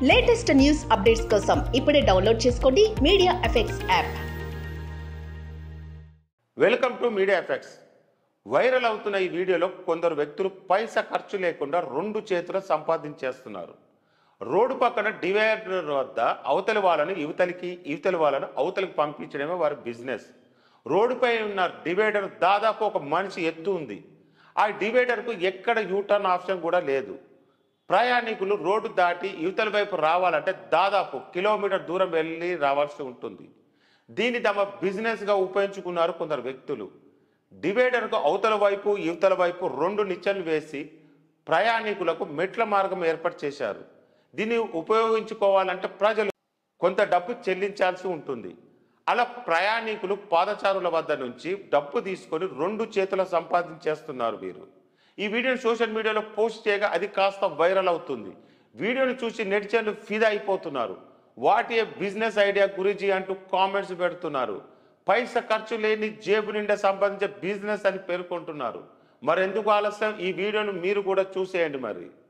latest news updates కోసం ఇప్పుడే download చేసుకోండి media effects app welcome to media effects viral అవుతున్న ఈ వీడియోలో కొందరు వ్యక్తులు పైసా ఖర్చు లేకుండా రెండు చేతులు సంపాదించేస్తున్నారు రోడ్డు పక్కన డివైడర్ వద్ద అవతలి వాళ్ళని యువతలికి యువతలి వాళ్ళని అవతలికి పంపించడమే వారి బిజినెస్ రోడ్డుపై ఉన్న డివైడర్ దాదాపు ఒక మనిషి ఎత్తు ఉంది ఆ డివైడర్కు ఎక్కడ యూటర్న్ ఆప్షన్ కూడా లేదు ప్రయాణికులు రోడ్డు దాటి యువతల వైపు రావాలంటే దాదాపు కిలోమీటర్ దూరం వెళ్ళి రావాల్సి ఉంటుంది దీన్ని తమ బిజినెస్గా ఉపయోగించుకున్నారు కొందరు వ్యక్తులు డివైడర్కు అవతల వైపు యువతల వైపు రెండు నిచ్చెనలు వేసి ప్రయాణికులకు మెట్ల మార్గం ఏర్పాటు చేశారు దీన్ని ఉపయోగించుకోవాలంటే ప్రజలు కొంత డబ్బు చెల్లించాల్సి ఉంటుంది అలా ప్రయాణికులు పాదచారుల వద్ద నుంచి డబ్బు తీసుకొని రెండు చేతుల సంపాదించేస్తున్నారు వీరు ఈ వీడియోని సోషల్ మీడియాలో పోస్ట్ చేయగా అది కాస్త వైరల్ అవుతుంది వీడియోని చూసి నెటిజన్లు ఫిదా అయిపోతున్నారు వాట్ ఏ బిజినెస్ ఐడియా గురించి అంటూ కామెంట్స్ పెడుతున్నారు పైసా ఖర్చు లేని జేబు నిండా సంపాదించే బిజినెస్ అని పేర్కొంటున్నారు మరెందుకు ఆలస్యం ఈ వీడియోను మీరు కూడా చూసేయండి మరి